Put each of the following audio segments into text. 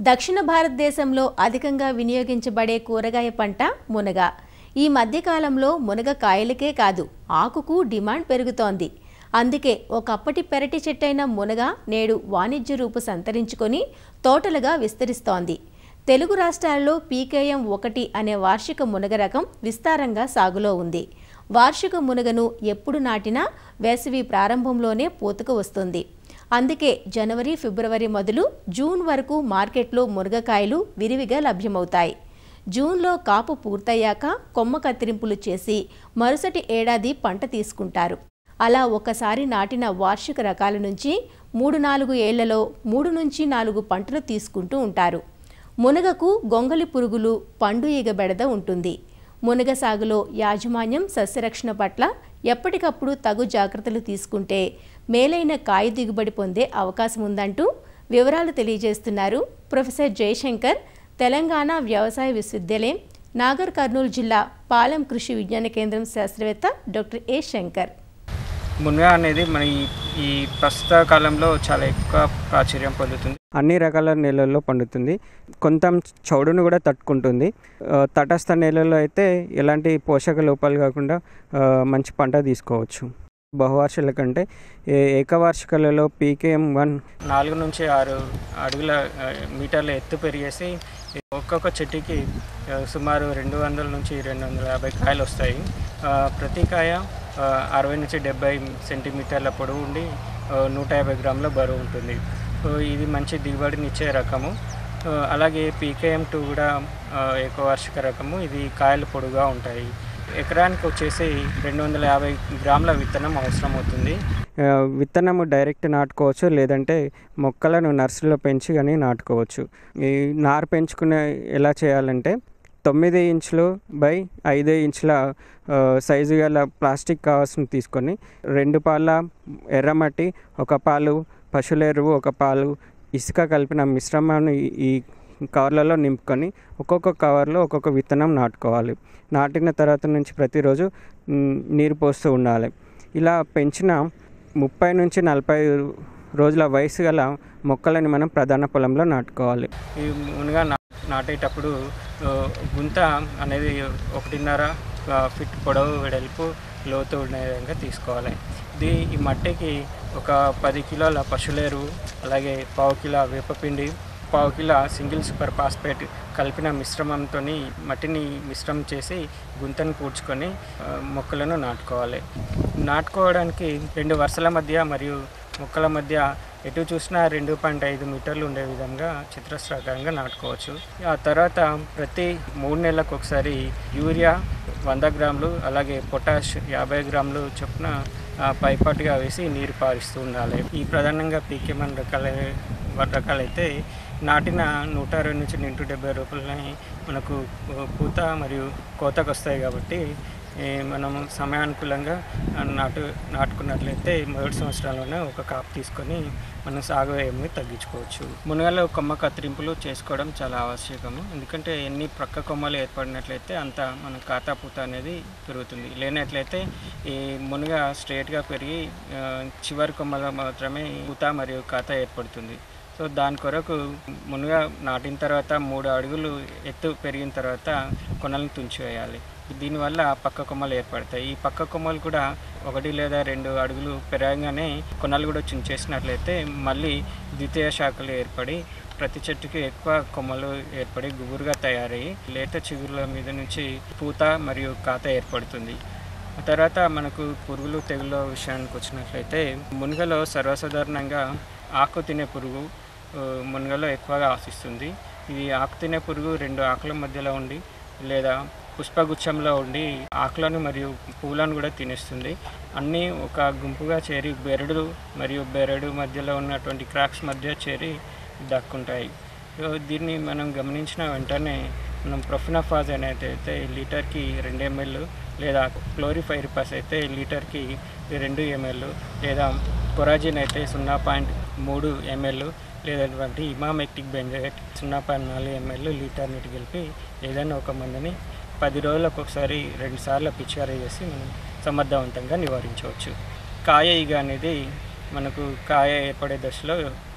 దక్షిణ భారతదేశంలో అధికంగా వినియోగించబడే కూరగాయ పంట మునగ ఈ మధ్యకాలంలో మునగ కాయలకే కాదు ఆకుకు డిమాండ్ పెరుగుతోంది అందుకే ఒకప్పటి పెరటి చెట్టైన మునగ నేడు వాణిజ్య రూపు సంతరించుకొని తోటలుగా విస్తరిస్తోంది తెలుగు రాష్ట్రాల్లో పీకేఎం ఒకటి అనే వార్షిక మునగ రకం విస్తారంగా సాగులో ఉంది వార్షిక మునగను ఎప్పుడు నాటినా వేసవి ప్రారంభంలోనే పూతకు వస్తుంది అందుకే జనవరి ఫిబ్రవరి మొదలు జూన్ వరకు మార్కెట్లో మునగకాయలు విరివిగా లభ్యమవుతాయి జూన్లో కాపు పూర్తయ్యాక కొమ్మ కత్తిరింపులు చేసి మరుసటి ఏడాది పంట తీసుకుంటారు అలా ఒకసారి నాటిన వార్షిక రకాల నుంచి మూడు నాలుగు ఏళ్లలో మూడు నుంచి నాలుగు పంటలు తీసుకుంటూ ఉంటారు మునగకు గొంగలి పురుగులు పండు ఈగ బెడద ఉంటుంది మునగ సాగులో యాజమాన్యం సస్యరక్షణ పట్ల ఎప్పటికప్పుడు తగు జాగ్రత్తలు తీసుకుంటే మేలైన కాయ దిగుబడి పొందే అవకాశం ఉందంటూ వివరాలు తెలియజేస్తున్నారు ప్రొఫెసర్ జయశంకర్ తెలంగాణ వ్యవసాయ విశ్వవిద్యాలయం నాగర్ కర్నూలు జిల్లా పాలెం కృషి విజ్ఞాన కేంద్రం శాస్త్రవేత్త డాక్టర్ ఏ శంకర్ మునగ అనేది మన ఈ ఈ ప్రస్తుత కాలంలో చాలా ఎక్కువ ప్రాచుర్యం పొందుతుంది అన్ని రకాల నేలల్లో పండుతుంది కొంత చౌడును కూడా తట్టుకుంటుంది ఆ, తటస్థ నేలల్లో అయితే ఎలాంటి పోషక లోపాలు కాకుండా ఆ, మంచి పంట తీసుకోవచ్చు బహువార్షికల కంటే ఏ- ఏకవార్షికలలో పీకేఎం వన్ నాలుగు నుంచి ఆరు అడుగుల ఆ, మీటర్ల ఎత్తు పెరిగేసి ఒక్కొక్క చెట్టుకి ఆ, సుమారు రెండు వందల నుంచి రెండు వందల యాభై కాయలు వస్తాయి ఆ, ప్రతి కాయ ఆ, అరవై నుంచి డెబ్బై సెంటీమీటర్ల పొడవు ఉండి ఆ, నూట యాభై గ్రాముల బరువు ఉంటుంది సో ఇది మంచి దిగుబడినిచ్చే రకము ఆ, అలాగే పీకేఎం టూ కూడా ఆ, ఏకవార్షిక రకము ఇది కాయలు పొడుగా ఉంటాయి ఎకరానికి వచ్చేసి రెండు వందల యాభై గ్రాముల విత్తనం అవసరం అవుతుంది ఆ, విత్తనము డైరెక్ట్ నాటుకోవచ్చు లేదంటే మొక్కలను నర్సరీలో పెంచి కానీ నాటుకోవచ్చు ఈ నారు పెంచుకునే ఎలా చేయాలంటే తొమ్మిది ఇంచులు బై ఐదు ఇంచుల ఆ, సైజు గల ప్లాస్టిక్ కవర్స్ని తీసుకొని రెండు పాల ఎర్రమట్టి ఒక పాలు పశువుల ఎరువు ఒక పాలు ఇసుక కలిపిన మిశ్రమాన్ని ఈ- ఈ కవర్లలో నింపుకొని ఒక్కొక్క కవర్లో ఒక్కొక్క విత్తనం నాటుకోవాలి నాటిన తర్వాత నుంచి ప్రతిరోజు మ్, నీరు పోస్తూ ఉండాలి ఇలా పెంచిన ముప్పై నుంచి నలభై రోజుల వయసు గల మొక్కలని మనం ప్రధాన పొలంలో నాటుకోవాలి ఈ మునగ నా- నాటేటప్పుడు ఆ, గుంత అనేది ఒకటిన్నర ఆ, ఫిట్ పొడవు వెడల్పు లోతు ఉండే విధంగా తీసుకోవాలి ఇది ఈ మట్టికి ఒక పది కిలోల పశువుల ఎరువు అలాగే పావు కిలో వేపపిండి పావు కిలో సింగిల్ సూపర్ ఫాస్ఫేట్ కలిపిన మిశ్రమంతో మట్టిని మిశ్రమం చేసి గుంతను పూడ్చుకొని ఆ, మొక్కలను నాటుకోవాలి నాటుకోవడానికి రెండు వరుసల మధ్య మరియు మొక్కల మధ్య ఎటు చూసినా రెండు పాయింట్ ఐదు మీటర్లు ఉండే విధంగా చిత్రస్రాకారంగా నాటుకోవచ్చు ఆ తర్వాత ప్రతి మూడు నెలలకు ఒకసారి యూరియా వంద గ్రాములు అలాగే పొటాష్ యాభై గ్రాములు చొప్పున ఆ, పైపాటుగా వేసి నీరు పారిస్తూ ఉండాలి ఈ ప్రధానంగా పీకేమన్ రకాల రకాలైతే నాటిన నూట అరవై నుంచి నూట డెబ్బై రూపాయలని మనకు పూత మరియు కోతకు వస్తాయి కాబట్టి ఈ మనం సమయానుకూలంగా నాటు నాటుకున్నట్లయితే మొదటి సంవత్సరంలోనే ఒక కాపు తీసుకొని మనం సాగు వ్యయాన్ని తగ్గించుకోవచ్చు మునగలో కొమ్మ కత్తిరింపులు చేసుకోవడం చాలా ఆవశ్యకము ఎందుకంటే ఎన్ని ప్రక్క కొమ్మలు ఏర్పడినట్లయితే అంత మన ఖాతా పూత అనేది పెరుగుతుంది లేనట్లయితే ఈ మునగ స్ట్రేట్గా పెరిగి ఆ, చివరి కొమ్మలో మాత్రమే పూత మరియు ఖాతా ఏర్పడుతుంది సో దాని కొరకు మునగ నాటిన తర్వాత మూడు అడుగులు ఎత్తు పెరిగిన తర్వాత కొనలను తుంచివేయాలి దీనివల్ల పక్క కొమ్మలు ఏర్పడతాయి ఈ పక్క కొమ్మలు కూడా ఒకటి లేదా రెండు అడుగులు పెరగగానే కొనలు కూడా చుంచేసినట్లయితే మళ్ళీ ద్వితీయ శాఖలు ఏర్పడి ప్రతి చెట్టుకి ఎక్కువ కొమ్మలు ఏర్పడి గుబురుగా తయారయ్యి లేత చిగురుల మీద నుంచి పూత మరియు కాత ఏర్పడుతుంది ఆ తర్వాత మనకు పురుగులు తెగుళ్ళ విషయానికి వచ్చినట్లయితే మునగలో సర్వసాధారణంగా ఆకు తినే పురుగు ఆ, మునగలో ఎక్కువగా ఆశిస్తుంది ఇది ఆకు తినే పురుగు రెండు ఆకుల మధ్యలో ఉండి లేదా పుష్పగుచ్చంలో ఉండి ఆకులను మరియు పువ్వులను కూడా తినేస్తుంది అన్నీ ఒక గుంపుగా చేరి బెరడు మరియు బెరడు మధ్యలో ఉన్నటువంటి క్రాక్స్ మధ్య చేరి దక్కుంటాయి సో దీన్ని మనం గమనించిన వెంటనే మనం ప్రొఫినఫాజ్ అనేది అయితే లీటర్కి రెండు ఎంఎల్ లేదా క్లోరిఫైరిపాస్ అయితే లీటర్కి రెండు ఎంఎల్ లేదా కొరాజిన్ అయితే సున్నా పాయింట్ మూడు ఎంఎల్ లేదటువంటి ఇమామెక్టిక్ బెంజైట్ సున్నా పాయింట్ నాలుగు ఎంఎల్ లీటర్ నీటి కలిపి ఏదైనా ఒక మందుని పది రోజులకు ఒకసారి రెండు సార్లు పిచికారీ చేసి మనం సమర్థవంతంగా నివారించవచ్చు కాయ ఈగ అనేది మనకు కాయ ఏర్పడే దశలో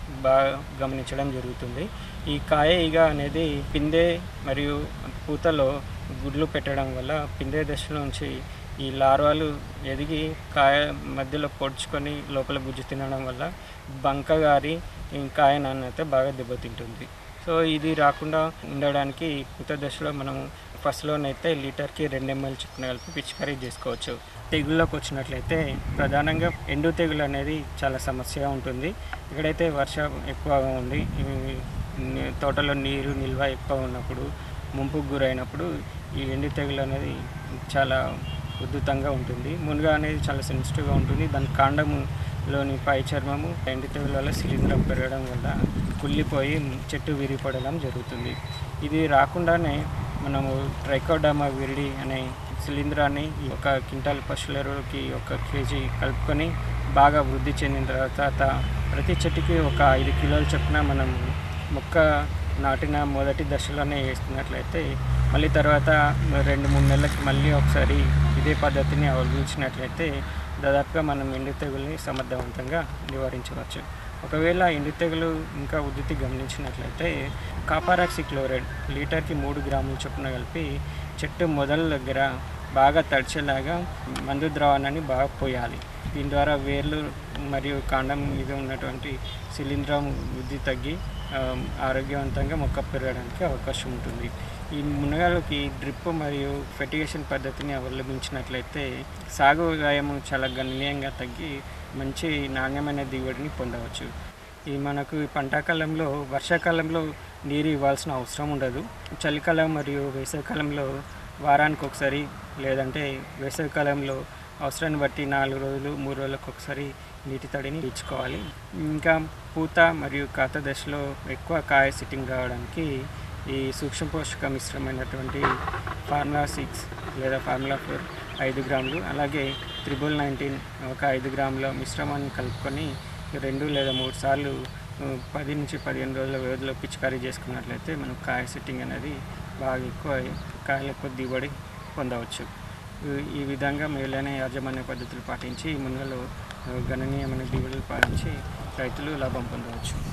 బాగా గమనించడం జరుగుతుంది ఈ కాయ ఈగ అనేది పిందె మరియు పూతలో గుడ్లు పెట్టడం వల్ల పిందె దశలో నుంచి ఈ లార్వాలు ఎదిగి కాయ మధ్యలో పొడుచుకొని లోపల గుజ్జు తినడం వల్ల బంక గారి ఈ కాయ నాణ్యత బాగా దెబ్బతింటుంది సో ఇది రాకుండా ఉండడానికి పూత దశలో మనం ఫస్ట్లోనైతే లీటర్కి రెండు ఎంఎల్ చొప్పున కలిపి పిచికారీ చేసుకోవచ్చు తెగుళ్ళకి వచ్చినట్లయితే ప్రధానంగా ఎండు తెగులు అనేది చాలా సమస్యగా ఉంటుంది ఇక్కడైతే వర్షం ఎక్కువగా ఉండి ఈ ని- తోటలో నీరు నిల్వ ఎక్కువ ఉన్నప్పుడు ముంపుకు గురైనప్పుడు ఈ ఎండు తెగులు అనేది చాలా ఉద్ధృతంగా ఉంటుంది మునగ అనేది చాలా సెన్సిటివ్గా ఉంటుంది దాని కాండములోని పై చర్మము ఎండు తెగుల వల్ల శిలీంధ్రం పెరగడం వల్ల కుళ్ళిపోయి చెట్టు విరిగిపడడం జరుగుతుంది ఇది రాకుండానే మనము ట్రైకోడమా విరిడి అనే శిలీంధ్రాన్ని ఒక క్వింటాల్ పశువుల ఎరువులకి ఒక కేజీ కలుపుకొని బాగా వృద్ధి చెందిన తర్వాత ప్రతి చెట్టుకి ఒక ఐదు కిలోల చొప్పున మనం మొక్క నాటిన మొదటి దశలోనే వేస్తున్నట్లయితే మళ్ళీ తర్వాత రెండు మూడు నెలలకి మళ్ళీ ఒకసారి ఇదే పద్ధతిని అవలంబించినట్లయితే దాదాపుగా మనం ఎండు తెగుల్ని సమర్థవంతంగా నివారించవచ్చు ఒకవేళ ఎండు తెగులు ఇంకా ఉధృతి గమనించినట్లయితే కాపారాక్సి క్లోరైడ్ లీటర్కి మూడు గ్రాముల చొప్పున కలిపి చెట్టు మొదల దగ్గర బాగా తడిచేలాగా మందు ద్రావణాన్ని బాగా పోయాలి దీని ద్వారా వేర్లు మరియు కాండం మీద ఉన్నటువంటి శిలీంధ్రం వృద్ధి తగ్గి ఆ, ఆరోగ్యవంతంగా మొక్క పెరగడానికి అవకాశం ఉంటుంది ఈ మునగలకి డ్రిప్ మరియు ఫెటిగేషన్ పద్ధతిని అవలంబించినట్లయితే సాగు వ్యయం చాలా గణనీయంగా తగ్గి మంచి నాణ్యమైన దిగుబడిని పొందవచ్చు ఈ మనకు ఈ పంటాకాలంలో వర్షాకాలంలో నీరు ఇవ్వాల్సిన అవసరం ఉండదు చలికాలం మరియు వేసవికాలంలో వారానికి ఒకసారి లేదంటే వేసవికాలంలో అవసరాన్ని బట్టి నాలుగు రోజులు మూడు రోజులకు ఒకసారి నీటి తడిని ఇచ్చుకోవాలి ఇంకా పూత మరియు కాత దశలో ఎక్కువ కాయ సిట్టింగ్ రావడానికి ఈ సూక్ష్మ పోషక మిశ్రమైనటువంటి ఫార్ములా సిక్స్ లేదా ఫార్ములా ఫోర్ ఐదు గ్రాములు అలాగే త్రిబుల్ నైన్టీన్ ఒక ఐదు గ్రాముల మిశ్రమాన్ని కలుపుకొని రెండు లేదా మూడు సార్లు ఆ, పది నుంచి పదిహేను రోజుల వ్యవధిలో పిచికారీ చేసుకున్నట్లయితే మనం కాయ సెట్టింగ్ అనేది బాగా ఎక్కువ అయి కాయలు ఎక్కువ దిగుబడి పొందవచ్చు ఈ- ఈ విధంగా మేలైన యాజమాన్య పద్ధతులు పాటించి మునగలో ఆ, గణనీయమైన దిగుబడులు పాటించి రైతులు లాభం పొందవచ్చు